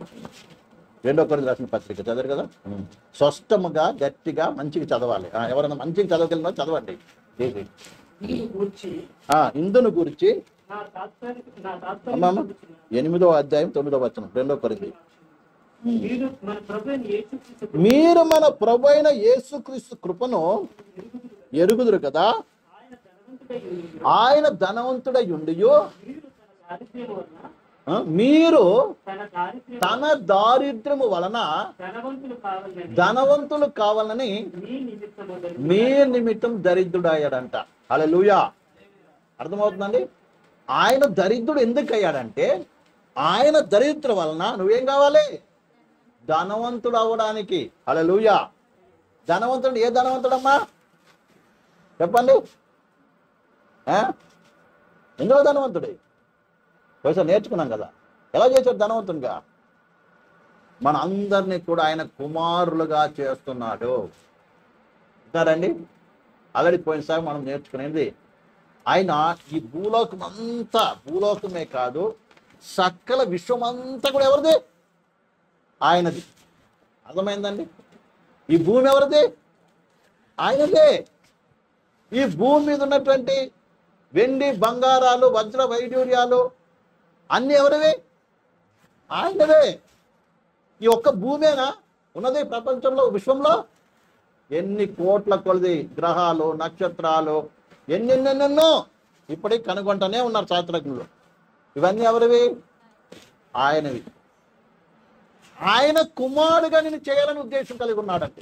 రెండో కొరింథీ రాసిన పత్రిక చదివారు కదా స్పష్టముగా గట్టిగా మంచిగా చదవాలి ఆ, ఎవరైనా మంచిగా చదవగలిగినా చదవండి చేసి. ఇందును గూర్చి ఆ, ఇందును గురించి నా తాత్కాలిక నా అమ్మమ్మ తాత్కాలిక ఎనిమిదో అధ్యాయం తొమ్మిదో వచనం రెండో కొరింథీ మీరు మన ప్రభు అయిన యేసుక్రీస్తు మీరు మన ప్రభు అయిన యేసుక్రీస్తు కృపను ఎరుగుదురు కదా ఆయన ధనవంతుడై ఉండి ఆయన ధనవంతుడై ఉండియు మీరు తన దారిద్ర్యం వలన ఆ, మీరు తన దారిద్ర్యం తన దారిద్ర్యము వలన ధనవంతులు కావాలని ధనవంతులు కావాలని మీ నిమిత్తము మీ నిమిత్తం దరిద్రుడయ్యాడంట అలా లూయా అర్థమవుతుందండి ఆయన దరిద్రుడు ఎందుకు అయ్యాడంటే ఆయన దరిద్ర వలన నువ్వేం కావాలి ధనవంతుడు అవ్వడానికి అలా లూయా ధనవంతుడు ఏ ధనవంతుడమ్మా చెప్పండి ఆ? ఎందులో ధనవంతుడు ఒకసారి నేర్చుకున్నాం కదా ఎలా చేశాడు ధనవంతునిగా మన అందరినీ కూడా ఆయన కుమారులుగా చేస్తున్నాడు విన్నారండి ఆల్రెడీ పోయినసారి మనం నేర్చుకునేది ఆయన ఈ భూలోకం అంతా భూలోకమే కాదు సకల విశ్వం అంతా కూడా ఎవరిది ఆయనది అర్థమైందండి ఈ భూమి ఎవరిది ఆయనదే ఈ భూమి మీద ఉన్నటువంటి వెండి బంగారాలు వజ్ర వైడూర్యాలు అన్ని ఎవరివి ఆయనవే ఈ ఒక్క భూమేనా ఉన్నది ప్రపంచంలో విశ్వంలో ఎన్ని కోట్ల కొలది గ్రహాలు నక్షత్రాలు ఎన్నెన్నెన్నెన్నో ఇప్పటికి కనుగొంటూనే ఉన్నారు శాస్త్రజ్ఞులు ఇవన్నీ ఎవరివి ఆయనవి ఆయన కుమారుడుగా నేను చేయాలని ఉద్దేశం కలిగి ఉన్నాడంటే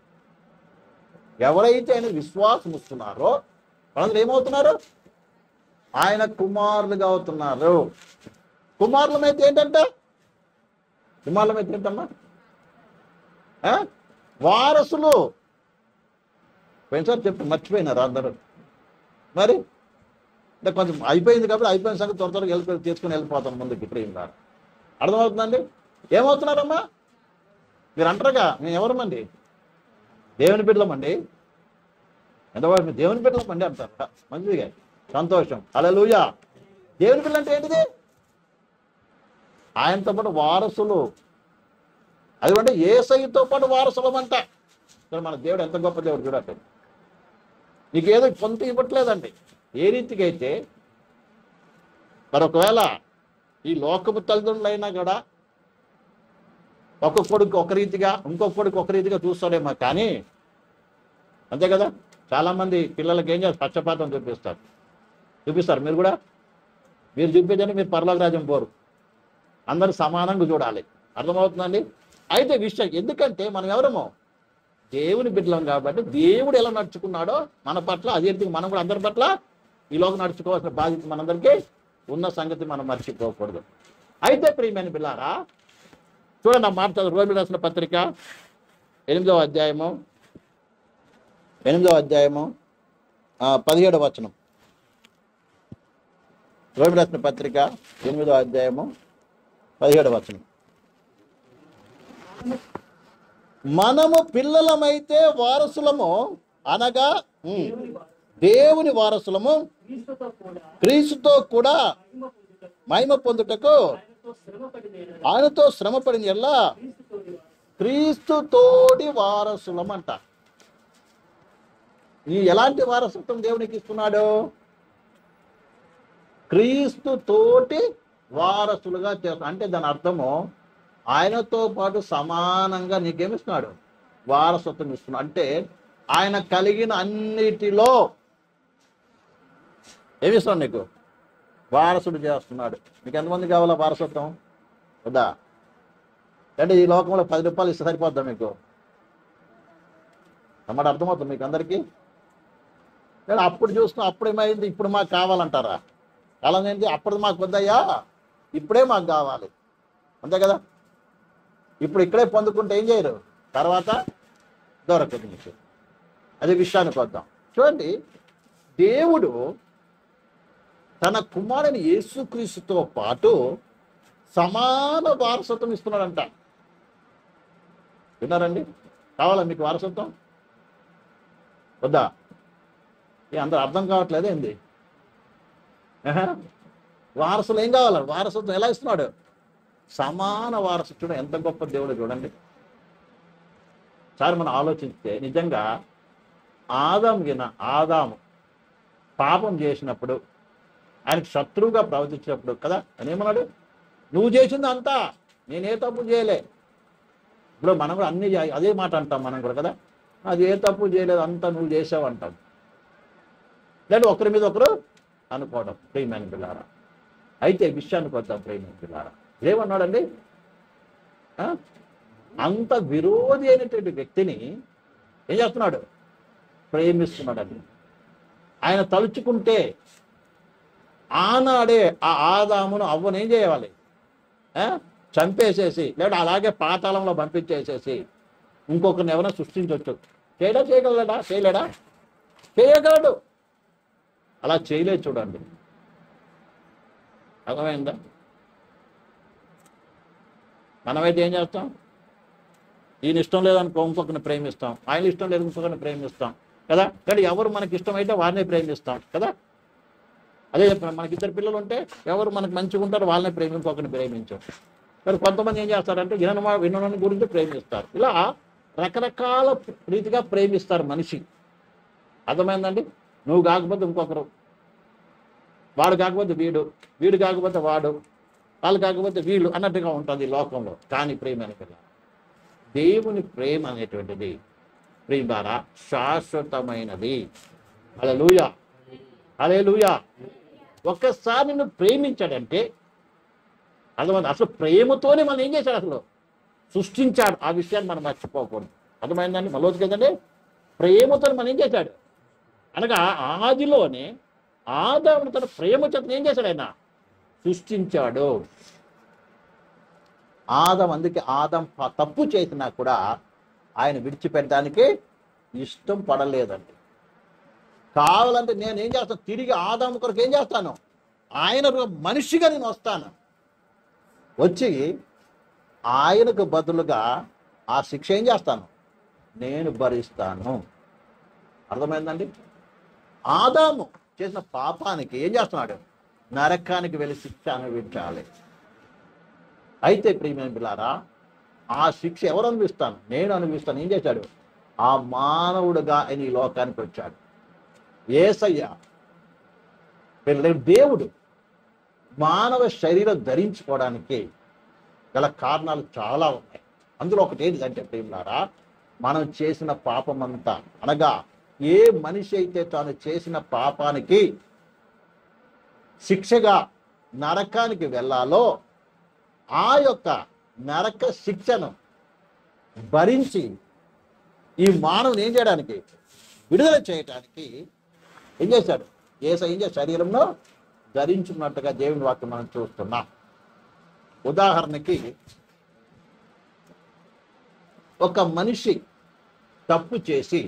ఎవరైతే ఆయన విశ్వాసం ఇస్తున్నారో వాళ్ళందరూ ఏమవుతున్నారు ఆయన కుమారులుగా అవుతున్నారు కుమారులమైతే ఏంటంటే కుమారులమైతే ఏంటమ్మా ఆ? వారసులు పోయినసారి చెప్పి మర్చిపోయినారు అందరూ మరి అంటే కొంచెం అయిపోయింది కాబట్టి అయిపోయిన సంగతి త్వర త్వరగా వెళ్ళిపోయి తీసుకుని వెళ్ళిపోతాను ముందుకు ఇప్పుడు ఏం కాదు అర్థమవుతుందండి ఏమవుతున్నారమ్మా మీరు అంటారుగా మేము ఎవరమండి దేవుని బిడ్డలమండి ఎంతవరకు మీరు దేవుని బిడ్డలమండి అంటారు మంచిదిగా సంతోషం అలా దేవుని బిడ్డలు అంటే ఏంటిది ఆయనతో పాటు వారసులు అది అంటే ఏసైతో పాటు వారసులమంట ఇక్కడ మన దేవుడు ఎంత గొప్ప దేవుడు చూడండి నీకు ఏదో కొంత ఇవ్వట్లేదండి ఏ రీతికి అయితే మరి ఒకవేళ ఈ లోకపు తల్లిదండ్రులైనా కూడా ఒక కొడుకు ఒక రీతిగా ఇంకొక కొడుకు ఒక రీతిగా చూస్తాడేమో కానీ అంతే కదా చాలామంది పిల్లలకి ఏం చేస్తారు పక్షపాతం చూపిస్తారు చూపిస్తారు మీరు కూడా మీరు చూపించని మీరు పర్లోక రాజ్యం పోరు అందరు సమానంగా చూడాలి అర్థమవుతుందండి అయితే విషయం ఎందుకంటే మనం ఎవరము దేవుని బిడ్డలం కాబట్టి దేవుడు ఎలా నడుచుకున్నాడో మన పట్ల అదే రీతిగా మనం కూడా అందరి పట్ల ఈలోకి నడుచుకోవాల్సిన బాధ్యత మనందరికీ ఉన్న సంగతి మనం మర్చిపోకూడదు అయితే ప్రియమైన బిల్లారా చూడండి ఆ మాట చదువు. రోమిలు రాసిన పత్రిక ఎనిమిదవ అధ్యాయము ఎనిమిదవ అధ్యాయము ఆ, పదిహేడవ వచనం రోమిలు రాసిన పత్రిక ఎనిమిదవ అధ్యాయము పదిహేడవ వచనం మనము పిల్లలమైతే వారసులము అనగా ఉమ్, దేవుని వారు దేవుని వారసులము క్రీస్తుతో కూడా క్రీస్తుతో కూడా మహిమ పొందుటకు మహిమ పొందుటకు ఆయనతో శ్రమపడి నేను ఆయనతో శ్రమపడిన ఎల్లా క్రీస్తుతోని వారు. క్రీస్తు తోడి వారసులం అంట ఈ ఎలాంటి వారసత్వం దేవునికి ఇస్తున్నాడు క్రీస్తు తోటి వారసులుగా చేస్తా అంటే దాని అర్థము ఆయనతో పాటు సమానంగా నీకేమిస్తున్నాడు వారసత్వం ఇస్తున్నాడు అంటే ఆయన కలిగిన అన్నిటిలో ఏమిస్తున్నాడు నీకు వారసుడు చేస్తున్నాడు నీకు ఎంతమంది కావాలా వారసత్వం వద్దా అంటే ఈ లోకంలో పది రూపాయలు ఇస్తే సరిపోద్దా మీకు అన్నమాట అర్థమవుతుంది మీకు అందరికీ లేదా అప్పుడు చూస్తున్నాం అప్పుడు ఏమైంది ఇప్పుడు మాకు కావాలంటారా కాలం ఏంటి అప్పుడు మాకు వద్దయ్యా ఇప్పుడే మాకు కావాలి అంతే కదా ఇప్పుడు ఇక్కడే పొందుకుంటే ఏం చేయరు తర్వాత దొరకదు మీకు అదే విషయానికి వద్దాం చూడండి దేవుడు తన కుమారుని యేసుక్రీస్తుతో పాటు సమాన వారసత్వం ఇస్తున్నాడంట విన్నారండి కావాలా మీకు వారసత్వం వద్దా ఏ అందరూ అర్థం కావట్లేదు ఏంది ఆహా. వారసులు ఏం కావాలి వారసత్వం ఎలా ఇస్తున్నాడు సమాన వారసుడు ఎంత గొప్ప దేవుడు చూడండి సార్ మనం ఆలోచిస్తే నిజంగా ఆదాం గిన ఆదాము పాపం చేసినప్పుడు ఆయనకు శత్రువుగా ప్రవర్తించినప్పుడు కదా అని ఏమన్నాడు నువ్వు చేసింది అంతా నేనే తప్పు చేయలే ఇప్పుడు మనం కూడా అన్ని చే- అదే మాట అంటాం మనం కూడా కదా అది ఏ తప్పు చేయలేదు అంతా నువ్వు చేసావు అంటాం లేదు ఒకరి మీద ఒకరు అనుకోవడం ప్రియమైన పిల్లారా అయితే విషయానికి వద్దాం ప్రియమైన పిల్లారా ఏమన్నాడండి ఆ? అంత విరోధి అయినటువంటి వ్యక్తిని ఏం చేస్తున్నాడు ప్రేమిస్తున్నాడండి ఆయన తలుచుకుంటే ఆనాడే ఆ ఆదామును అవ్వను ఏం చేయాలి ఆ? చంపేసేసి లేదా అలాగే పాతాళంలో పంపించేసేసి ఇంకొకరిని ఎవరైనా సృష్టించవచ్చు చేయడా చేయగలడా చేయలేడా చేయగలడు అలా చేయలేదు చూడండి అర్థమైందా మనమైతే ఏం చేస్తాం ఈయన ఇష్టం లేదనుకో ఇంకొకరిని ప్రేమిస్తాం ఆయన ఇష్టం లేదు ఇంకొకరిని ప్రేమిస్తాం కదా కానీ ఎవరు మనకి ఇష్టమైతే వారినే ప్రేమిస్తాం కదా అదే చెప్పిన మనకి ఇద్దరు పిల్లలు ఉంటే ఎవరు మనకు మంచిగా ఉంటారో వాళ్ళని ప్రేమి ఇంకొకరిని ప్రేమించాం కానీ కొంతమంది ఏం చేస్తారంటే వినను వినని గురించి ప్రేమిస్తారు ఇలా రకరకాల రీతిగా ప్రేమిస్తారు మనిషి అర్థమైందండి నువ్వు కాకపోతే ఇంకొకరు వాడు కాకపోతే వీడు వీడు కాకపోతే వాడు వాళ్ళు కాకపోతే వీళ్ళు అన్నట్టుగా ఉంటుంది ఈ లోకంలో కానీ ప్రేమ అనే పిల్ల దేవుని ప్రేమ అనేటువంటిది ప్రేమారా శాశ్వతమైనది అలా లూయా అలే లూయా ఒక్కసారి నిన్ను ప్రేమించాడంటే అర్థమైంది అసలు ప్రేమతోనే మనం ఏం చేశాడు అసలు సృష్టించాడు ఆ విషయాన్ని మనం మర్చిపోకూడదు అర్థమైందండి మళ్ళీ కదండి ప్రేమతో మనం ఏం చేశాడు అనగా ఆదిలోనే ఆదామును తన ప్రేమ చేత ఏం చేశాడు ఆయన సృష్టించాడు ఆదం అందుకే ఆదం ప- తప్పు చేసినా కూడా ఆయన విడిచిపెట్టడానికి ఇష్టం పడలేదండి కావాలంటే నేను ఏం చేస్తాను తిరిగి ఆదాం కొరకు ఏం చేస్తాను ఆయన రూ- మనిషిగా నేను వస్తాను వచ్చి ఆయనకు బదులుగా ఆ శిక్ష ఏం చేస్తాను నేను భరిస్తాను అర్థమైందండి ఆదాము చేసిన పాపానికి ఏం చేస్తున్నాడు నరకానికి వెళ్ళి శిక్ష అనుభవించాలి అయితే ప్రియమైన పిల్లారా ఆ శిక్ష ఎవరు అనుభవిస్తాను నేను అనుభవిస్తాను ఏం చేశాడు ఆ మానవుడుగా ఆయన ఈ లోకానికి వచ్చాడు ఏసయ్య వీళ్ళ దేవుడు మానవ శరీరం ధరించుకోవడానికి గల కారణాలు చాలా ఉన్నాయి అందులో ఒకటి ఏంటంటే ప్రేమిలారా మనం చేసిన పాపం అంతా అనగా ఏ మనిషి అయితే తాను చేసిన పాపానికి శిక్షగా నరకానికి వెళ్ళాలో ఆ యొక్క నరక శిక్షను భరించి ఈ మానవుని ఏం చేయడానికి విడుదల చేయటానికి ఏం చేశాడు ఏస ఏం చేశాడు శరీరంలో ధరించున్నట్టుగా దేవుని వాక్యం మనం చూస్తున్నాం ఉదాహరణకి ఒక మనిషి తప్పు చేసి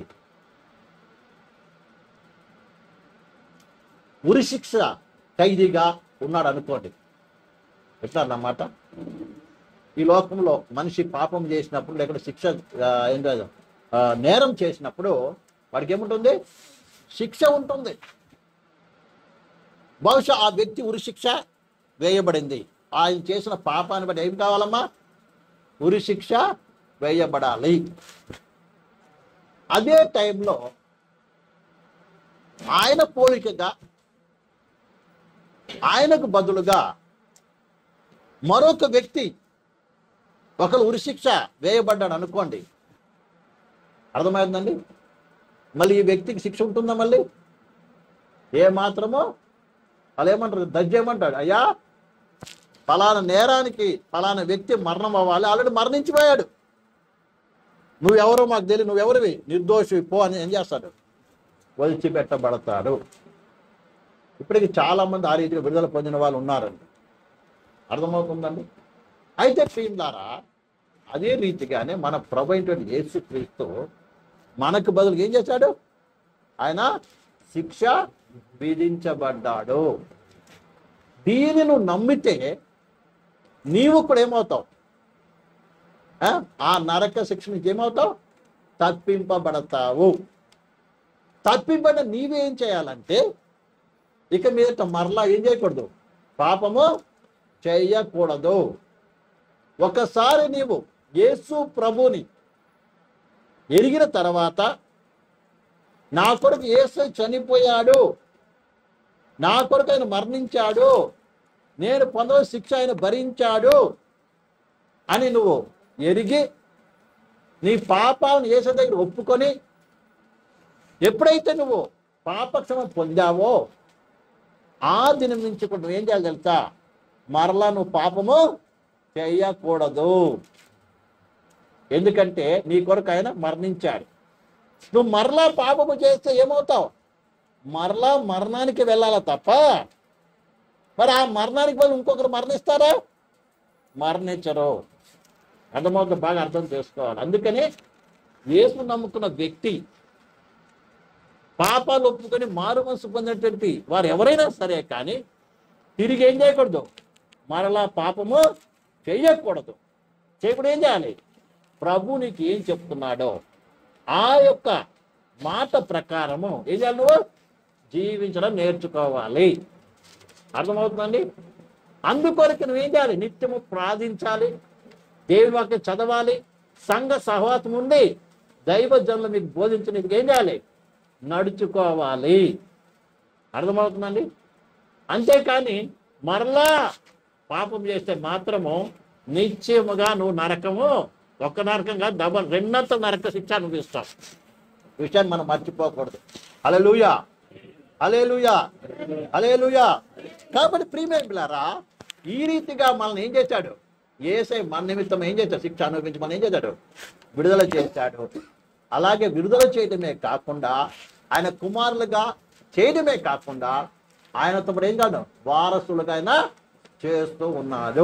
ఉరిశిక్ష ఖైదీగా ఉన్నాడు అనుకోండి ఎట్లా అన్నమాట ఈ లోకంలో మనిషి పాపం చేసినప్పుడు లేకపోతే శిక్ష ఆ, ఏం కాదు ఆ, నేరం చేసినప్పుడు వాడికి ఏముంటుంది శిక్ష ఉంటుంది బహుశా ఆ వ్యక్తి ఉరిశిక్ష వేయబడింది ఆయన చేసిన పాపాన్ని బట్టి ఏం కావాలమ్మా ఉరిశిక్ష వేయబడాలి అదే టైంలో ఆయన పోలికగా ఆయనకు బదులుగా మరొక వ్యక్తి ఒకరు ఉరిశిక్ష వేయబడ్డాడు అనుకోండి అర్థమైందండి మళ్ళీ ఈ వ్యక్తికి శిక్ష ఉంటుందా మళ్ళీ ఏ మాత్రమో వాళ్ళు ఏమంటారు దజ్జ ఏమంటాడు అయ్యా ఫలానా నేరానికి ఫలానా వ్యక్తి మరణం అవ్వాలి ఆల్రెడీ మరణించిపోయాడు నువ్వెవరో మాకు తెలియదు నువ్వెవరివి నిర్దోషి పో అని ఏం చేస్తాడు వదిలిచిపెట్టబడతాడు ఇప్పటికి చాలా మంది ఆ రీతిగా విడుదల పొందిన వాళ్ళు ఉన్నారండి అర్థమవుతుందండి అయితే ప్రియులారా అదే రీతిగానే మన ప్రభు అయినటువంటి యేసుక్రీస్తు మనకు బదులు ఏం చేశాడు ఆయన శిక్ష విధించబడ్డాడు దీనిని నువ్వు నమ్మితే నీవు కూడా ఏమవుతావు ఆ? ఆ నరక శిక్ష నుంచి ఏమవుతావు తప్పింపబడతావు తప్పింపబడిన నీవేం చేయాలంటే ఇక మీదట మరలా ఏం చేయకూడదు పాపము చేయకూడదు ఒకసారి నీవు యేసు ప్రభుని ఎరిగిన తర్వాత నా కొరకు యేసు చనిపోయాడు నా కొరకు ఆయన మరణించాడు నేను పొందవ శిక్ష ఆయన భరించాడు అని నువ్వు ఎరిగి నీ పాపాలను యేసు దగ్గర ఒప్పుకొని ఎప్పుడైతే నువ్వు పాపక్షమ పొందావో ఆ దినం నుంచి కూడా నువ్వు ఏం చేయాలి తెలుసా మరలా నువ్వు పాపము చేయకూడదు ఎందుకంటే నీ కొరకు ఆయన మరణించాడు నువ్వు మరలా పాపము చేస్తే ఏమవుతావు మరలా మరణానికి వెళ్ళాలా తప్ప మరి ఆ మరణానికి బదులు ఇంకొకరు మరణిస్తారా మరణించరు అర్థమవుతుంది బాగా అర్థం చేసుకోవాలి అందుకని యేసు నమ్ముకున్న వ్యక్తి పాపాలు ఒప్పుకొని మారు మనసు పొందినటువంటి వారు ఎవరైనా సరే కానీ తిరిగి ఏం చేయకూడదు మరలా పాపము చేయకూడదు చేయకూడదు ఏం చేయాలి ప్రభు నీకు ఏం చెప్తున్నాడో ఆ యొక్క మాట ప్రకారము ఏం చేయాలి నువ్వు జీవించడం నేర్చుకోవాలి అర్థమవుతుందండి అందుకొరకు నువ్వేం చేయాలి నిత్యము ప్రార్థించాలి దేవుని వాక్యం చదవాలి సంఘ సహవాసం ఉండి దైవ జనులు మీకు బోధించడానికి ఏం చేయాలి నడుచుకోవాలి అర్థమవుతుందండి అంతేకాని మరలా పాపం చేస్తే మాత్రము నిశ్చయముగా నువ్వు నరకము ఒక్క నరకంగా డబల్ రెండంత నరక శిక్ష అనుభవిస్తావు ఈ విషయాన్ని మనం మర్చిపోకూడదు అలెలుయా అలేలుయా అలేలుయా కాబట్టి ప్రీమియం పిల్లారా ఈ రీతిగా మనల్ని ఏం చేశాడు ఏసై మన నిమిత్తం ఏం చేశాడు శిక్ష అనుభవించి మనం ఏం చేశాడు విడుదల చేశాడు అలాగే విడుదల చేయడమే కాకుండా ఆయన కుమారులుగా చేయడమే కాకుండా ఆయనతో పాటు ఏం కాదు వారసులుగా ఆయన చేస్తూ ఉన్నాడు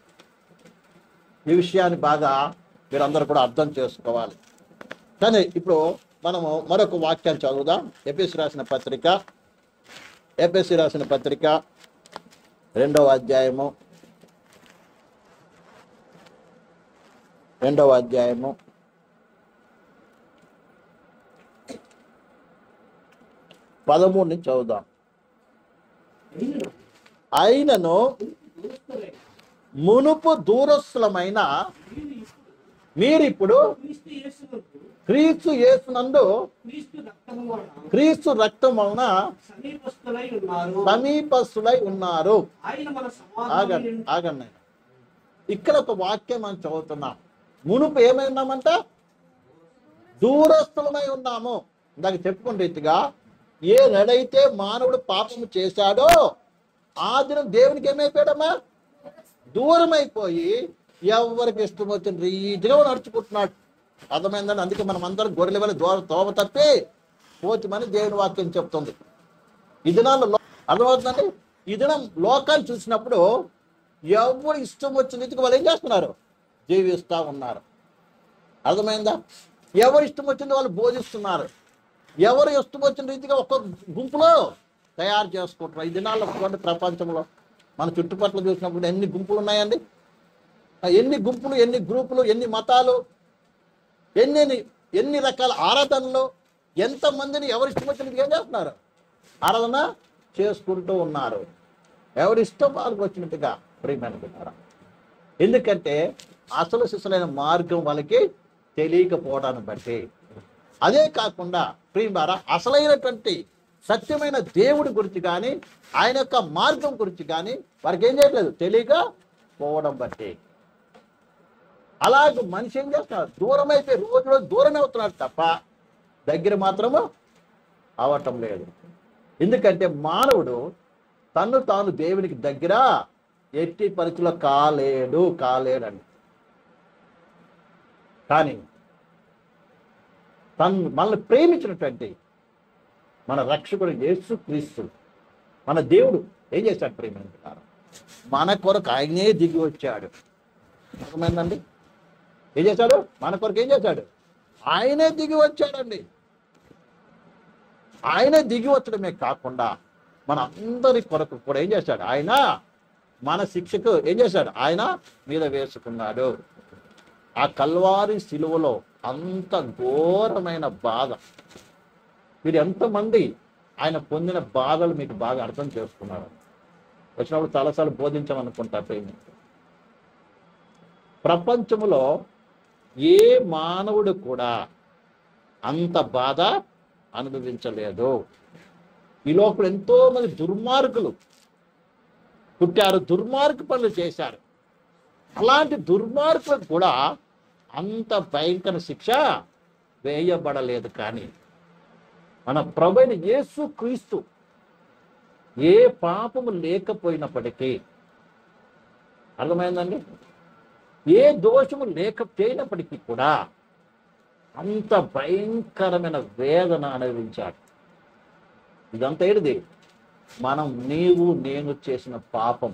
ఈ విషయాన్ని బాగా మీరందరూ కూడా అర్థం చేసుకోవాలి కానీ ఇప్పుడు మనము మరొక వాక్యాన్ని చదువుదాం ఎపిసి రాసిన పత్రిక ఎపిసి రాసిన పత్రిక రెండవ అధ్యాయము రెండవ అధ్యాయము పదమూడు నుంచి చదువుదాం అయినను దూరస్తులై మునుపు దూరస్థులమైన మీరు ఇప్పుడు మీరిప్పుడు క్రీస్తు యేసునందు క్రీస్తు యేసునందు క్రీస్తు రక్తము వలన క్రీస్తు రక్తం వలన సమీపస్తులై ఉన్నారు సమీపస్తులై ఉన్నారు ఆయన మన ఆగండి సమాధానం ఆగండి నాయన. ఇక్కడ ఒక వాక్యం మనం చదువుతున్నాం మునుపు ఏమై ఉన్నామంట దూరస్థులమై ఉన్నాము ఇందాక చెప్పుకున్న రీతిగా ఏ నడైతే మానవుడు పాపము చేశాడో ఆ దినం దేవునికి ఏమైపోయాడమ్మా దూరం అయిపోయి ఎవరికి ఇష్టం వచ్చిన రీతిగా నడుచుకుంటున్నాడు అర్థమైందని అందుకే మనం అందరం గొర్రెల వల్ల దూర తోవ తప్పి పోతిమని దేవుని వాక్యం చెప్తుంది ఈ దినాల్లో అర్థమవుతుందండి ఈ దినం లోకాన్ని చూసినప్పుడు ఎవరు ఇష్టం వచ్చిన రీతికి వాళ్ళు ఏం చేస్తున్నారు జీవిస్తూ ఉన్నారు అర్థమైందా ఎవరు ఇష్టం వచ్చింది వాళ్ళు బోధిస్తున్నారు ఎవరు ఇష్టం వచ్చిన రీతిగా ఒక్కొక్క గుంపులో తయారు చేసుకుంటున్నారు ఈ దినాల్లో చూడండి ప్రపంచంలో మన చుట్టుపక్కల చూసినప్పుడు ఎన్ని గుంపులు ఉన్నాయండి ఆ ఎన్ని గుంపులు ఎన్ని గ్రూపులు ఎన్ని మతాలు ఎన్ని ఎన్ని- ఎన్ని రకాల ఆరాధనలు ఎంతమందిని ఎవరు ఇష్టం వచ్చినట్టుగా ఏం చేస్తున్నారు ఆరాధన చేసుకుంటూ ఉన్నారు ఎవరి ఇష్టం వాళ్ళకి వచ్చినట్టుగా ప్రియమైన బిడ్డారా. ఎందుకంటే అసలు శిశులైన మార్గం వాళ్ళకి తెలియకపోవడాన్ని బట్టి అదే కాకుండా ప్రియులారా అసలైనటువంటి సత్యమైన దేవుడి గురించి కానీ ఆయన యొక్క మార్గం గురించి కానీ వారికి ఏం చేయట్లేదు తెలియక పోవడం బట్టి అలాగే మనిషి ఏం చేస్తున్నాడు దూరం అయితే రోజు రోజు దూరమే అవుతున్నాడు తప్ప దగ్గర మాత్రము అవటం లేదు ఎందుకంటే మానవుడు తన్ను తాను దేవునికి దగ్గర ఎట్టి పరిస్థితుల్లో కాలేడు కాలేడండి కానీ తను మనల్ని ప్రేమించినటువంటి మన రక్షకుడు యేసు క్రీస్తు మన దేవుడు ఏం చేశాడు ప్రేమించారు మన కొరకు ఆయనే దిగి వచ్చాడు అర్థమైందండి ఏం చేశాడు మన కొరకు ఏం చేశాడు ఆయనే దిగి వచ్చాడండి ఆయనే దిగి వచ్చడమే కాకుండా మన అందరి కొరకు కూడా ఏం చేశాడు ఆయన మన శిక్షకు ఏం చేశాడు ఆయన మీద వేసుకున్నాడు ఆ కల్వారి శిలువలో అంత ఘోరమైన బాధ మీరు ఎంతమంది ఆయన పొందిన బాధలు మీకు బాగా అర్థం చేసుకున్నారు వచ్చినప్పుడు చాలాసార్లు బోధించామనుకుంటా ప్రేమి ప్రపంచంలో ఏ మానవుడు కూడా అంత బాధ అనుభవించలేదు ఈ లోపల ఎంతో మంది దుర్మార్గులు పుట్టారు దుర్మార్గ పనులు చేశారు అలాంటి దుర్మార్గులకు కూడా అంత భయంకర శిక్ష వేయబడలేదు కానీ మన ప్రభుని యేసు క్రీస్తు ఏ పాపము లేకపోయినప్పటికీ అర్థమైందండి ఏ దోషము లేకపోయినప్పటికీ కూడా అంత భయంకరమైన వేదన అనుభవించాడు ఇదంతా ఏంటిది మనం నీవు నేను చేసిన పాపం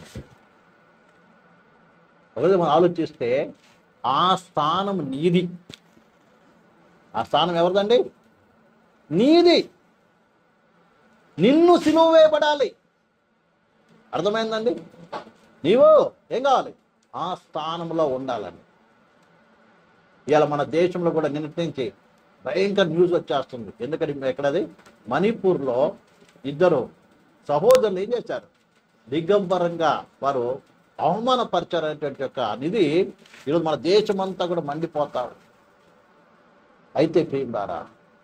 ఒకవేళ మనం ఆలోచిస్తే ఆ స్థానం నీది ఆ స్థానం ఎవరిదండి నీది నిన్ను సిలువ వేయబడాలి అర్థమైందండి నీవు ఏం కావాలి ఆ స్థానంలో ఉండాలని ఇవాళ మన దేశంలో కూడా నిన్నటి నుంచి భయంకర న్యూస్ వచ్చేస్తుంది ఎందుకంటే ఎక్కడది మణిపూర్లో ఇద్దరు సహోదరులు ఏం చేశారు దిగంబరంగా వారు అవమానపరిచారనేటువంటి యొక్క నిధి ఈరోజు మన దేశం అంతా కూడా మండిపోతారు అయితే ప్రియులారా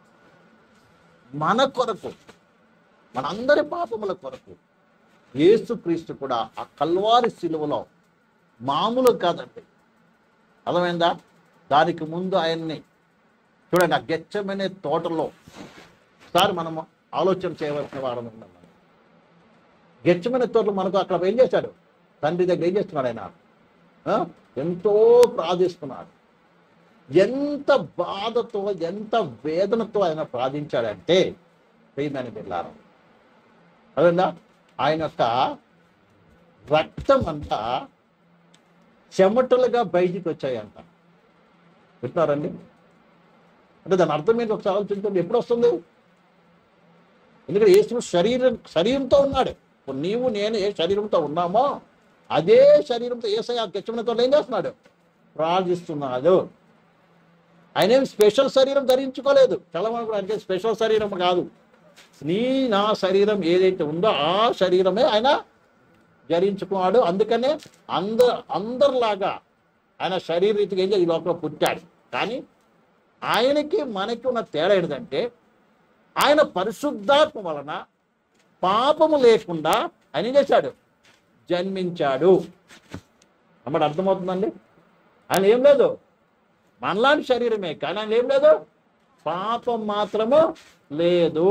మన కొరకు మనందరి పాపముల కొరకు యేసుక్రీస్తు కూడా ఆ కల్వారి శిలువలో మామూలు కాదండి అర్థమైందా దానికి ముందు ఆయన్ని చూడండి ఆ గెచ్చమనే తోటలో ఒకసారి మనం ఆలోచన చేయవలసిన వారం ఉన్నాం గెచ్చమనే తోటలో మనకు అక్కడ ఏం చేశాడు తండ్రి దగ్గర ఏం చేస్తున్నాడు ఆయన ఆ? ఎంతో ప్రార్థిస్తున్నాడు ఎంత బాధతో ఎంత వేదనతో ఆయన ప్రార్థించాడంటే ప్రియమైన బిడ్డారు అదేందా ఆయన యొక్క రక్తం అంతా చెమటలుగా బయటికి వచ్చాయంట వింటున్నారండి అంటే దాని అర్థం ఏంటి ఒకసారి ఆలోచించండి ఎప్పుడు వస్తుంది ఎందుకంటే యేసు శరీరం శరీరంతో ఉన్నాడు ఇప్పుడు నీవు నేను ఏ శరీరంతో ఉన్నామో అదే శరీరంతో ఏసయ్య గచ్చమనతో ఏం చేస్తున్నాడు ప్రార్థిస్తున్నాడు ఆయన ఏం స్పెషల్ శరీరం ధరించుకోలేదు చాలా మంది అంటే స్పెషల్ శరీరం కాదు నీ నా శరీరం ఏదైతే ఉందో ఆ శరీరమే ఆయన ధరించుకున్నాడు అందుకనే అంద అందరిలాగా ఆయన శరీరీతిగా ఏం చేయాలి? ఈ లోపల పుట్టాడు కానీ ఆయనకి మనకి ఉన్న తేడా ఏంటంటే ఆయన పరిశుద్ధాత్మ వలన పాపము లేకుండా ఆయన ఏం చేశాడు జన్మించాడు అన్నమాట అర్థమవుతుందండి ఆయన ఏం లేదు మనలాంటి శరీరమే కానీ ఆయన ఏం లేదు పాపం మాత్రము లేదు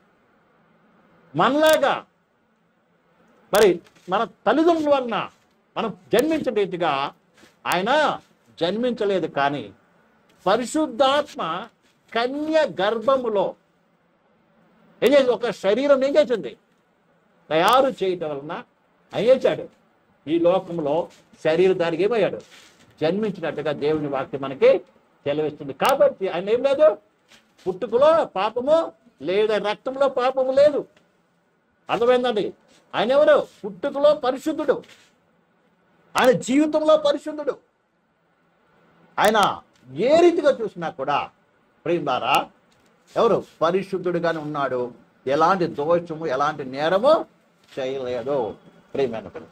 మనలాగా మరి మన తల్లిదండ్రుల వలన మనం జన్మించిన రీతిగా ఆయన జన్మించలేదు కానీ పరిశుద్ధాత్మ కన్య గర్భములో ఏం చేసి ఒక శరీరం ఏం చేసింది తయారు చేయటం వలన ఆయన చేశాడు ఈ లోకంలో శరీరధారికి ఏమయ్యాడు జన్మించినట్టుగా దేవుని వాక్యం మనకి తెలివిస్తుంది కాబట్టి ఆయన ఏం లేదు పుట్టుకలో పాపము లేదు ఆయన రక్తంలో పాపము లేదు అర్థమైందండి ఆయన ఎవరు పుట్టుకలో పరిశుద్ధుడు ఆయన జీవితంలో పరిశుద్ధుడు ఆయన ఏ రీతిగా చూసినా కూడా ప్రియులారా ఎవరు పరిశుద్ధుడుగానే ఉన్నాడు ఎలాంటి దోషము ఎలాంటి నేరము చేయలేదు ప్రియమైన పిల్ల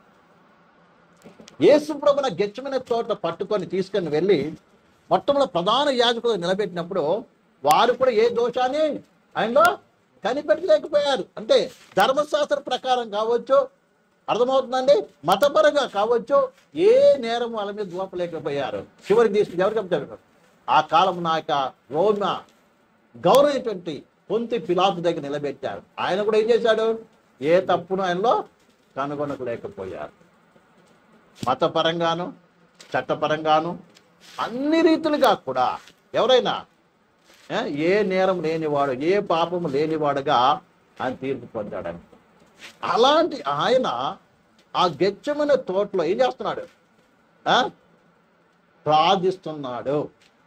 యేసు ప్రభున గెచ్చమైన తోట పట్టుకొని తీసుకొని వెళ్ళి మొత్తంలో ప్రధాన యాజకులు నిలబెట్టినప్పుడు వారు కూడా ఏ దోషాన్ని ఆయనలో కనిపెట్టలేకపోయారు అంటే ధర్మశాస్త్ర ప్రకారం కావచ్చు అర్థమవుతుందండి మతపరంగా కావచ్చు ఏ నేరం వాళ్ళ మీద దూపలేకపోయారు చివరికి తీసుకుని ఎవరు చెప్తారు ఆ కాలం నా యొక్క రోమ గౌరవమైనటువంటి పొంతి పిలాతు దగ్గర నిలబెట్టారు ఆయన కూడా ఏం చేశాడు ఏ తప్పును ఆయనలో కనుగొనలేకపోయారు మతపరంగాను చట్టపరంగాను అన్ని రీతులుగా కూడా ఎవరైనా ఏ, ఏ నేరం లేనివాడు ఏ పాపము లేనివాడుగా ఆయన తీర్పు పొందాడని అలాంటి ఆయన ఆ గెచ్చమైన తోటలో ఏం చేస్తున్నాడు ఆ? ప్రార్థిస్తున్నాడు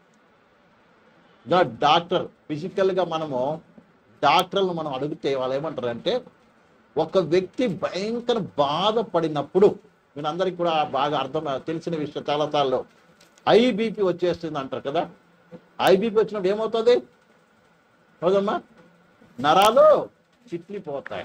దా- డాక్టర్ ఫిజికల్గా మనము డాక్టర్లు మనం అడిగితే వాళ్ళు ఏమంటారంటే ఒక వ్యక్తి భయంకర బాధపడినప్పుడు మీరు అందరికి కూడా బాగా అర్థం తెలిసిన విషయం చాలా సార్లు ఐబీపీ వచ్చేస్తుంది అంటారు కదా ఐబీపీ వచ్చినప్పుడు ఏమవుతుంది హౌదమ్మా నరాలు చిట్లిపోతాయి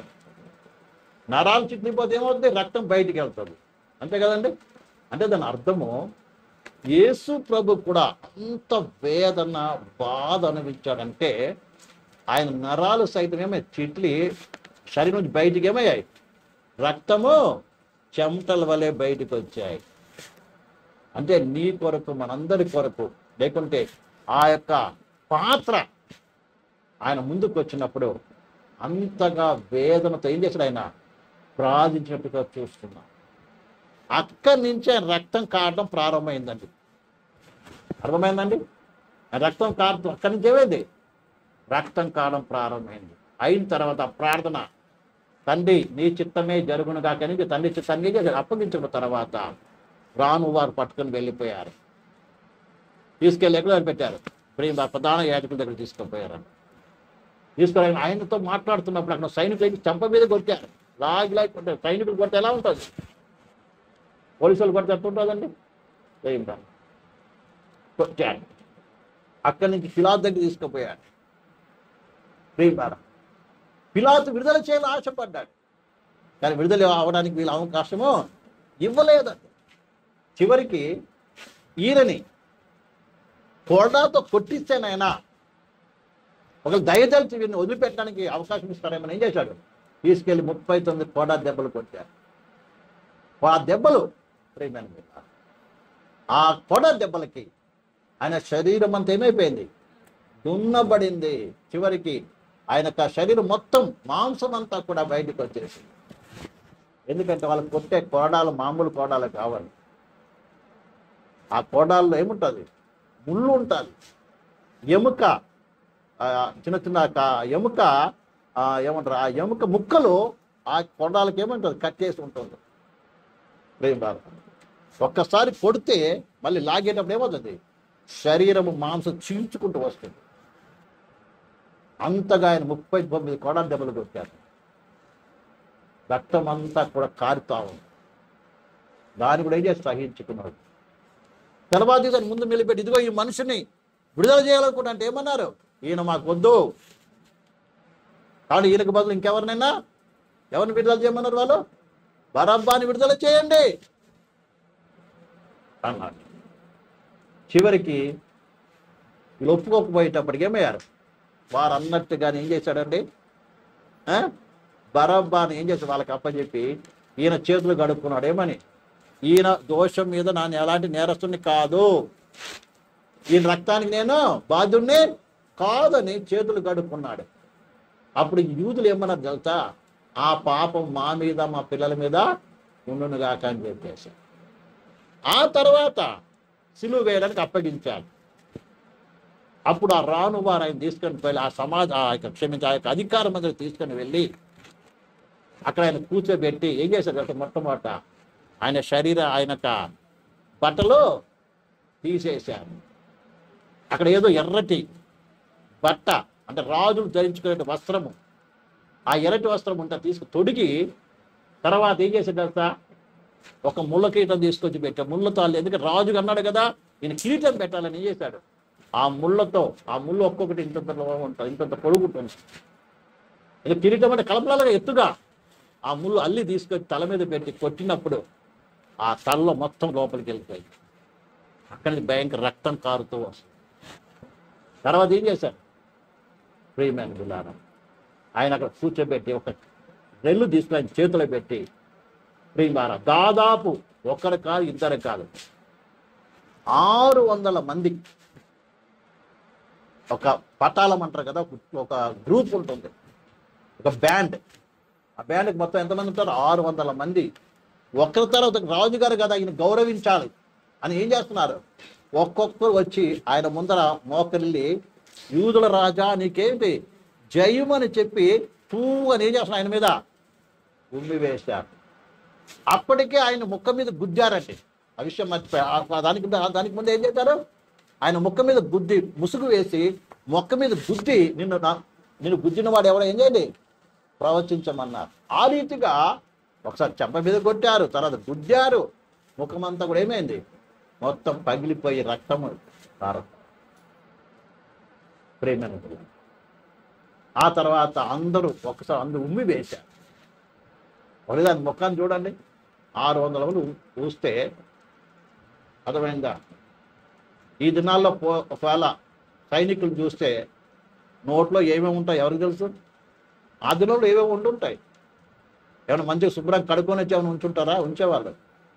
నరాలు చిట్లిపోతే ఏమవుతుంది రక్తం బయటికి వెళ్తుంది అంతే కదండి అంటే దాని అర్థము యేసు ప్రభు కూడా అంత వేదన బాధ అనుభవించాడంటే ఆయన నరాలు సైతం ఏమై చిట్లి శరీరం నుంచి బయటికి ఏమయ్యాయి రక్తము చెమటల వలె బయటికి వచ్చాయి అంటే నీ కొరకు మనందరి కొరకు లేకుంటే ఆ యొక్క పాత్ర ఆయన ముందుకు వచ్చినప్పుడు అంతగా వేదనతో ఏం చేశాడు ఆయన ప్రార్థించినట్టుగా చూస్తున్నాం అక్కడి నుంచి ఆయన రక్తం కారడం ప్రారంభమైందండి అర్థమైందండి ఆ రక్తం కారడం అక్కడి నుంచి ఏమైంది రక్తం కారడం ప్రారంభమైంది అయిన తర్వాత ఆ ప్రార్థన తండ్రి నీ చిత్తమే జరుగును కాకని తండ్రి చిత్తాన్ని అప్పగించిన తర్వాత రాను వారు పట్టుకొని వెళ్ళిపోయారు తీసుకెళ్ళి ఎక్కడ పెట్టారు ప్రేమ ప్రధాన యాజకుల దగ్గర తీసుకుపోయారు తీసుకుని ఆయనతో మాట్లాడుతున్నప్పుడు అక్కడ సైనికులు చంప మీద కొట్టారు లాగి లాగి కొట్టారు సైనికులు కొడితే ఎలా ఉంటుంది పోలీసులు కొడితే ఎట్లా ఉంటుందండి ఏం రాదు కొట్టాడు అక్కడి నుంచి పిలాత్ దగ్గర తీసుకుపోయాడు ప్రేమ పిలాతు విడుదల చేయాలని ఆశపడ్డాడు కానీ విడుదల అవడానికి వీళ్ళ అవకాశము ఇవ్వలేదండి చివరికి ఈయనని కొరడాతో కొట్టిస్తేనైనా ఒక దయదలిచి వీరిని వదిలిపెట్టడానికి అవకాశం ఇస్తారేమని ఏం చేశాడు తీసుకెళ్లి ముప్పై తొమ్మిది కోడా దెబ్బలు కొట్టారు ఆ దెబ్బలు ప్రేమైన మీద ఆ కొడ దెబ్బలకి ఆయన శరీరం అంతా ఏమైపోయింది దున్నబడింది చివరికి ఆయన యొక్క శరీరం మొత్తం మాంసం అంతా కూడా బయటకు వచ్చేసింది ఎందుకంటే వాళ్ళకి కొట్టే కోడాలు మామూలు కోడాలు కావాలి ఆ కోడాల్లో ఏముంటుంది ముళ్ళు ఉంటుంది ఎముక ఆ చిన్న చిన్న క- ఎముక ఆ ఏమంటారు ఆ ఎముక ముక్కలు ఆ కొండాలకి ఏమంటారు కట్ చేసి ఉంటుంది ప్రేమ బాధ ఒక్కసారి కొడితే మళ్ళీ లాగేటప్పుడు ఏమవుతుంది శరీరము మాంసం చీల్చుకుంటూ వస్తుంది అంతగా ఆయన ముప్పై తొమ్మిది కొడాలు దెబ్బలు కొట్టారు రక్తం అంతా కూడా కారుతా ఉంది దాన్ని కూడా ఏం చేసి సహించుకున్నాడు తర్వాత దాని ముందు నిలబెట్టి ఇదిగో ఈ మనిషిని విడుదల చేయాలనుకుంటా అంటే ఏమన్నారు ఈయన మాకు వద్దు కానీ ఈయనకు బదులు ఇంకెవరినైనా ఎవరిని విడుదల చేయమన్నారు వాళ్ళు బరబ్బాని విడుదల చేయండి అన్నాడు చివరికి వీళ్ళు ఒప్పుకోకపోయేటప్పటికి ఏమయ్యారు వారు అన్నట్టుగానే ఏం చేశాడండి ఆ? బరబ్బాని ఏం చేశాడు వాళ్ళకి అప్పచెప్పి ఈయన చేతులు గడుపుకున్నాడు ఏమని ఈయన దోషం మీద ನಾನು ఎలాంటి నేరస్తుని కాదు ఈయన రక్తానికి నేను బాధ్యుణ్ణి కాదని చేతులు గడుపుకున్నాడు అప్పుడు ఈ యూదులు ఏమన్నారు తెలుసా ఆ పాపం మా మీద మా పిల్లల మీద ఉండును గాక అని చెప్పేసి ఆ తర్వాత సిలువ వేయడానికి అప్పగించాడు అప్పుడు ఆ రాను వారు ఆయన తీసుకొని వెళ్ళి ఆ సమాజ ఆ యొక్క క్షమించి ఆ యొక్క అధికారం దగ్గర తీసుకొని వెళ్ళి అక్కడ ఆయన కూర్చోబెట్టి ఏం చేశారు అంటే మొట్టమొదట ఆయన శరీర ఆయన యొక్క బట్టలు తీసేశారు అక్కడ ఏదో ఎర్రటి బట్ట అంటే రాజులు ధరించుకునే వస్త్రము ఆ ఎర్రటి వస్త్రం ఉంటే తీసుకు తొడిగి తర్వాత ఏం చేశాడు తెలుసా ఒక ముళ్ళ కిరీటం తీసుకొచ్చి పెట్టాడు ముళ్ళతో వాళ్ళు ఎందుకంటే రాజుగా అన్నాడు కదా ఈయన కిరీటం పెట్టాలని ఏం చేశాడు ఆ ముళ్ళతో ఆ ముళ్ళు ఒక్కొక్కటి ఇంత ఉంటుంది ఇంత పొడుగు ఉంటుంది ఇది కిరీటం అంటే కలపలాగా ఎత్తుగా ఆ ముళ్ళు అల్లి తీసుకొచ్చి తల మీద పెట్టి కొట్టినప్పుడు ఆ తలలో మొత్తం లోపలికి వెళ్ళిపోయింది అక్కడి నుంచి భయంకర రక్తం కారుతూ వస్తుంది తర్వాత ఏం చేశారు ప్రియమైన బిల్లారా ఆయన అక్కడ కూర్చోబెట్టి ఒక రెల్లు తీసుకుని ఆయన చేతిలో పెట్టి ప్రియమార దాదాపు ఒకరు కాదు ఇద్దరు కాదు ఆరు వందల మంది ఒక పటాలం అంటారు కదా ఒక- ఒక గ్రూప్ ఉంటుంది ఒక బ్యాండ్ ఆ బ్యాండ్కి మొత్తం ఎంతమంది ఉంటారు ఆరు వందల మంది ఒకరి తర్వాత ఒక రాజుగారు కదా ఆయన గౌరవించాలి అని ఏం చేస్తున్నారు ఒక్కొక్కరు వచ్చి ఆయన ముందర మోకరిల్లి యూదుల రాజా నీకేంటి జయమని చెప్పి తూ అని ఏం చేస్తున్నారు ఆయన మీద ఉమ్మి వేశారు అప్పటికే ఆయన ముక్క మీద గుద్దారండి ఆ విషయం మర్చిపోయా ఆ- దానికి దానికి ముందు ఏం చేశారు ఆయన ముక్క మీద గుద్ది ముసుగు వేసి మొక్క మీద గుద్ది నిన్ను నా- నిన్ను గుద్దిన వాడు ఎవరో ఏం చేయండి ప్రవచించమన్నారు ఆ రీతిగా ఒకసారి చెంప మీద కొట్టారు తర్వాత గుద్దారు ముఖమంతా కూడా ఏమైంది మొత్తం పగిలిపోయి రక్తము కారం ప్రేమ ఆ తర్వాత అందరూ ఒకసారి అందరూ ఉమ్మి వేశారు ఒకటి దాని ముఖాన్ని చూడండి ఆరు వందల మంది ఊ- ఊస్తే అర్థమైందా ఈ దినాల్లో పో ఒకవేళ సైనికులు చూస్తే నోట్లో ఏమేమి ఉంటాయి ఎవరికి తెలుసు ఆ దినంలో ఏమేమి ఉండుంటాయి ఏమైనా మంచిగా శుభ్రం కడుక్కొని వచ్చి ఏమైనా ఉంచుంటారా ఉంచేవాళ్ళు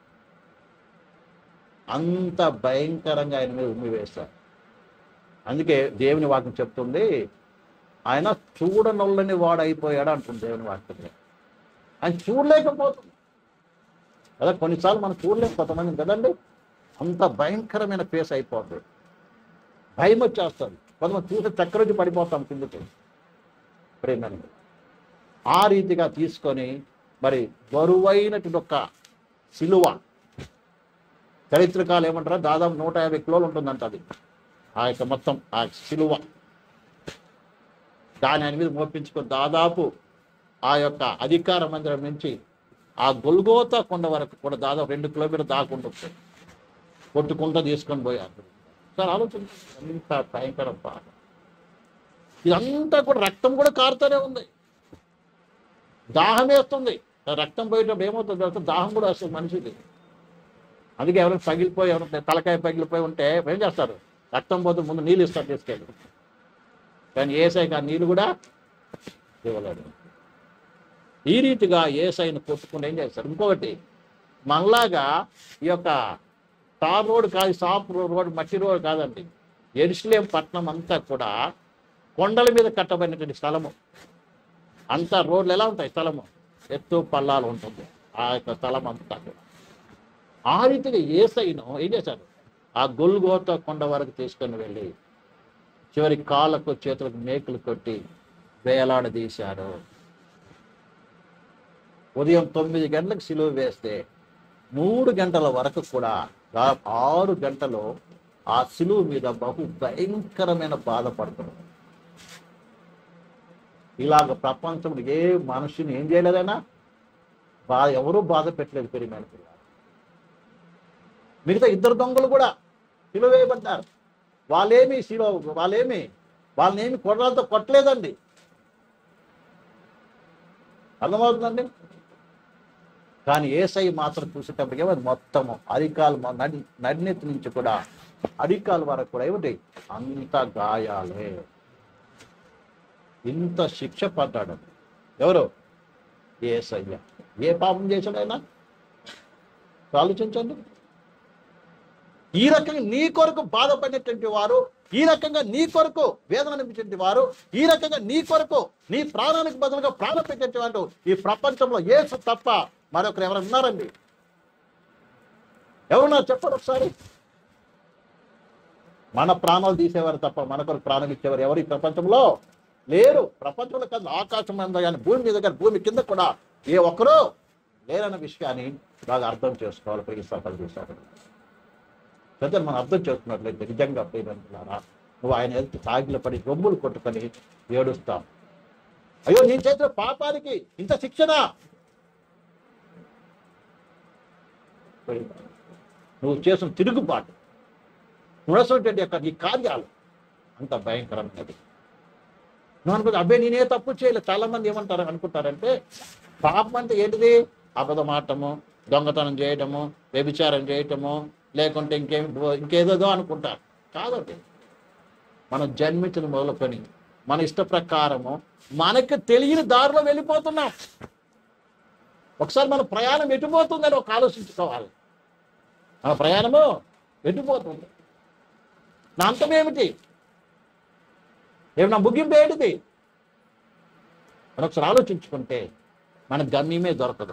అంత భయంకరంగా ఆయన మీద ఉమ్మి వేస్తారు అందుకే దేవుని వాక్యం చెప్తుంది ఆయన చూడనొల్లని వాడు అయిపోయాడు అంటుంది దేవుని వాక్యం ఆయన చూడలేకపోతుంది అదే కొన్నిసార్లు మనం చూడలేం కొంతమంది కదండి అంత భయంకరమైన ఫేస్ అయిపోతుంది భయం వచ్చేస్తుంది కొంతమంది చూస్తే చక్కర వచ్చి పడిపోతాం కిందకి ప్రేమని ఆ రీతిగా తీసుకొని మరి బరువైనటువంటి ఒక సిలువ చరిత్రకాలు ఏమంటారా దాదాపు నూట యాభై కిలోలు ఉంటుందంట అది ఆ యొక్క మొత్తం ఆ సిలువ దాని ఆయన మీద మోపించుకొని దాదాపు ఆ యొక్క అధికార మందిరం నుంచి ఆ గొల్గోతా కొండ వరకు కూడా దాదాపు రెండు కిలోమీటర్ దాకుంటుంది కొట్టుకుంటూ తీసుకొని పోయారు సార్ ఆలోచన ఎంత భయంకర బాధ ఇదంతా కూడా రక్తం కూడా కారుతూనే ఉంది దాహం వేస్తుంది ఆ రక్తం పోయేటప్పుడు ఏమవుతుంది తెలుసా? దాహం కూడా వస్తుంది మనిషికి అందుకే ఎవరైనా పగిలిపోయి ఎవరైనా తలకాయ పగిలిపోయి ఉంటే ఏం చేస్తారు రక్తం పోతే ముందు నీళ్ళు ఇస్తారు తీసుకెళ్ళి కానీ ఏసైకి ఆ నీళ్ళు కూడా ఇవ్వలేడు ఈ రీతిగా ఏసైని కొట్టుకుని ఏం చేస్తారు ఇంకొకటి మనలాగా ఈ యొక్క తార్ రోడ్ కాదు సాప్ రోడ్ మట్టి రోడ్ కాదండి ఎరుసలేం పట్టణం అంతా కూడా కొండల మీద కట్టబడినటువంటి స్థలము అంతా రోడ్లు ఎలా ఉంటాయి స్థలము ఎత్తు పల్లాలు ఉంటుంది ఆ యొక్క స్థలం అంతా కూడా ఆ రీతిగా ఏసైను ఏం చేశారు ఆ గొల్గోత కొండ వరకు తీసుకొని వెళ్ళి చివరి కాళ్ళకు చేతులకు మేకులు కొట్టి వేలాడదీశారు ఉదయం తొమ్మిది గంటలకు సిలువ వేస్తే మూడు గంటల వరకు కూడా దాదాపు ఆరు గంటలు ఆ సిలువ మీద బహు భయంకరమైన బాధపడుతున్నారు ఇలాగ ప్రపంచంలో ఏ మనిషిని ఏం చేయలేదైనా బా ఎవరూ బాధ పెట్టలేదు పెరిగిన పిల్ల మిగతా ఇద్దరు దొంగలు కూడా సిలువ వేయబడ్డారు వాళ్ళేమి శిలో వాళ్ళేమి వాళ్ళనేమి కొర్రాలతో కొట్టలేదండి అర్థమవుతుందండి కానీ ఏసై మాత్రం చూసేటప్పటికే అది మొత్తము అరికాలు మ- నడి నడినెత్తి నుంచి కూడా అరికాల వరకు కూడా ఏమిటి అంత గాయాలే ఇంత శిక్ష పడ్డాడు ఎవరు ఏసయ్య ఏ పాపం చేశాడు ఆయన ఆలోచించండి ఈ రకంగా నీ కొరకు బాధపడినటువంటి వారు ఈ రకంగా నీ కొరకు వేదన అనిపించేటువంటి వారు ఈ రకంగా నీ కొరకు నీ ప్రాణానికి బదులుగా ప్రాణం పెట్టేటువంటి వారు ఈ ప్రపంచంలో ఏసు తప్ప మరొకరు ఎవరు ఉన్నారండి ఎవరున్నారు చెప్పండి ఒకసారి మన ప్రాణాలు తీసేవారు తప్ప మనకొరకు ప్రాణం ఇచ్చేవారు ఎవరు ఈ ప్రపంచంలో లేరు ప్రపంచంలో కాదు ఆకాశం మీద కానీ భూమి మీద కానీ భూమి కింద కూడా ఏ ఒక్కరూ లేరన్న విషయాన్ని బాగా అర్థం చేసుకోవాలి ప్రియ సఫలు చేశారు పెద్దలు మనం అర్థం చేసుకున్నట్లయితే నిజంగా ప్రియమంటున్నారా నువ్వు ఆయన ఎదుటి సాగిల పడి రొమ్ములు కొట్టుకొని ఏడుస్తావు అయ్యో నీ చేసిన పాపానికి ఇంత శిక్షణ నువ్వు చేసిన తిరుగుబాటు నువ్వు యొక్క నీ కార్యాలు అంత భయంకరమైనది నువ్వు అనుకో అబ్బే నేనే తప్పు చేయలేదు చాలా మంది ఏమంటారు అనుకుంటారంటే పాపం అంటే ఏంటిది అబద్ధమాటము దొంగతనం చేయటము వ్యభిచారం చేయటము లేకుంటే ఇంకేం ఇంకేదేదో అనుకుంటారు కాదండి మనం జన్మించిన మొదలుకొని మన ఇష్ట ప్రకారము మనకు తెలియని దారిలో వెళ్ళిపోతున్నాం ఒకసారి మన ప్రయాణం ఎటుపోతుందని ఒక ఆలోచించుకోవాలి మన ప్రయాణము ఎటుపోతుంది నా అంతం ఏమిటి ఏమి నా ముగింపు ఏంటిది మనం ఒకసారి ఆలోచించుకుంటే మన గమ్యమే దొరకదు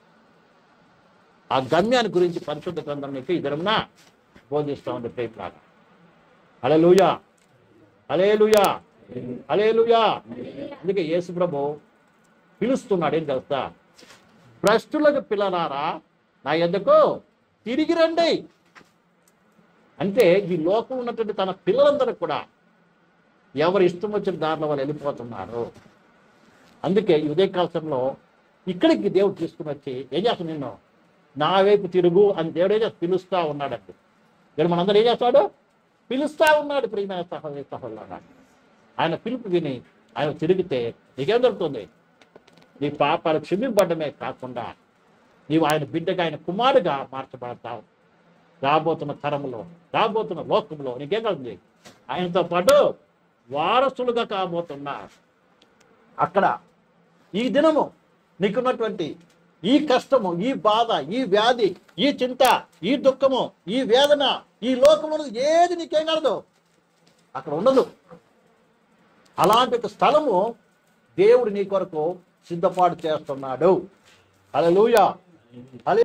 ఆ గమ్యాన్ని గురించి పరిశుద్ధ గ్రంథం మీకు ఇద్దరమున బోధిస్తూ ఉంది ప్రేట్లాగా అలే లూయా అలే లూయా అలే లూయా అందుకే యేసు ప్రభు పిలుస్తున్నాడు ఏం తెలుస్తా భ్రష్టులకు పిల్లలారా నా ఎద్దకు తిరిగి రండి అంటే ఈ లోకం ఉన్నటువంటి తన పిల్లలందరూ కూడా ఎవరు ఇష్టం వచ్చిన దారిలో వాళ్ళు వెళ్ళిపోతున్నారు అందుకే ఈ ఉదయకాలంలో ఇక్కడికి దేవుడు తీసుకుని వచ్చి ఏం చేస్తాడు నిన్ను నా వైపు తిరుగు అని దేవుడు ఏం చేస్తా పిలుస్తా ఉన్నాడండి దేవుడు మనందరూ ఏం చేస్తాడు పిలుస్తా ఉన్నాడు ప్రియమైన సహోదరి సహోదరు ఆయన పిలుపు విని ఆయన తిరిగితే నీకేం దొరుకుతుంది నీ పాపాలు క్షమింపడమే కాకుండా నీవు ఆయన బిడ్డగా ఆయన కుమారుగా మార్చబడతావు రాబోతున్న తరంలో రాబోతున్న లోకంలో నీకేం కలుగుతుంది ఆయనతో పాటు వారసులుగా కాబోతున్నారు అక్కడ ఈ దినము నీకున్నటువంటి ఈ కష్టము ఈ బాధ ఈ వ్యాధి ఈ చింత ఈ దుఃఖము ఈ వేదన ఈ లోకమును ఏది నీకేం కలదు అక్కడ ఉండదు అలాంటి ఒక స్థలము దేవుడు నీ కొరకు సిద్ధపాటు చేస్తున్నాడు హల్లెలూయా హల్లె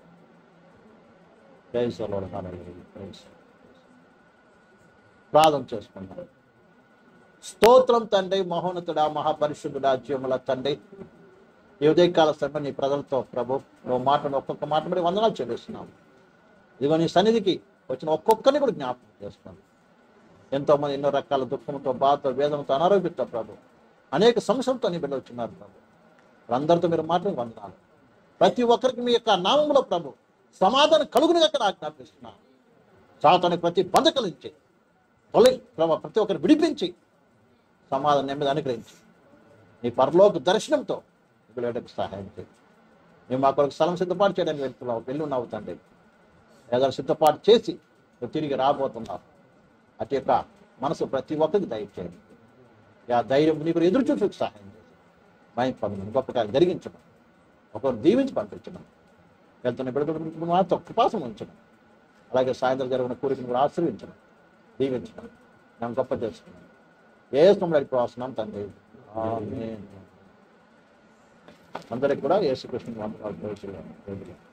praise the Lord hallelujah praise ప్రార్థన చేసుకుందాం స్తోత్రం తండ్రి మహోన్నతుడా మహాపరిశుద్ధుడా జీవముల తండ్రి ఈ ఉదయకాల సమయం నీ ప్రజలతో ప్రభు నువ్వు మాటను ఒక్కొక్క మాట మరి వందనాలు చెల్లిస్తున్నావు ఇదిగో నీ సన్నిధికి వచ్చిన ఒక్కొక్కరిని కూడా జ్ఞాపకం చేస్తున్నాను ఎంతో మంది ఎన్నో రకాల దుఃఖంతో బాధతో వేదనతో అనారోగ్యంతో ప్రభు అనేక సమస్యలతో నీ బిడ్డ వచ్చినారు ప్రభు వాళ్ళందరితో మీరు మాటలు వందనాలు ప్రతి ఒక్కరికి మీ యొక్క నామంలో ప్రభు సమాధానం కలుగునిగా అక్కడ ఆజ్ఞాపిస్తున్నాను సాతానికి ప్రతి బంధ కలిగించి తొలి ప్రభు ప్రతి ఒక్కరు విడిపించి సమాధానం నెమ్మది అనుగ్రహించి నీ పరలోక దర్శనంతో వెళ్ళడానికి సహాయం చేయి మేము మా కొరకు స్థలం సిద్ధపాటు చేయడానికి వెళ్తున్నావు వెళ్ళి ఉన్నావు తండ్రి ఏదో సిద్ధపాటు చేసి నువ్వు తిరిగి రాబోతున్నావు అటు యొక్క మనసు ప్రతి ఒక్కరికి దయచేయండి ఆ ధైర్యం నీకు ఎదురు చూసి సహాయం చేసి మై పనులు గొప్ప కార్యం జరిగించడం ఒకరు దీవించి పంపించడం వెళ్తున్న బిడ్డలు మాత్రం కృపాసం ఉంచడం అలాగే సాయంత్రం జరిగిన కోరికను కూడా ఆశ్రయించడం దీవించడం మేము గొప్ప చేసుకున్నాం ఏ స్థంలో అడిపోతున్నాం తండ్రి ఆమేన్. అందరికి కూడా యేసుకృష్ణ వందనాలు తెలుసు